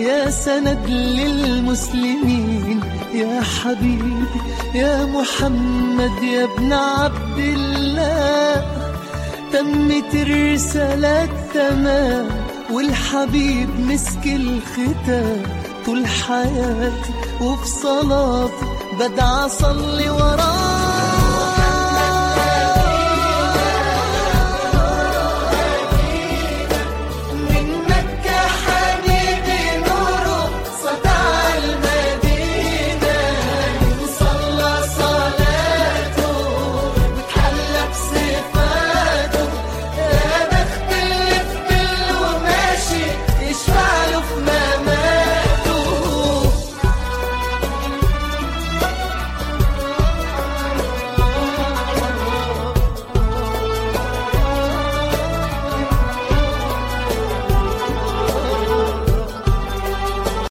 يا سند للمسلمين يا حبيبي يا محمد يا ابن عبد الله تمت الرسالة تمام والحبيب مسك الختام طول حياتي وفي صلاتي بدعى أصلي وراك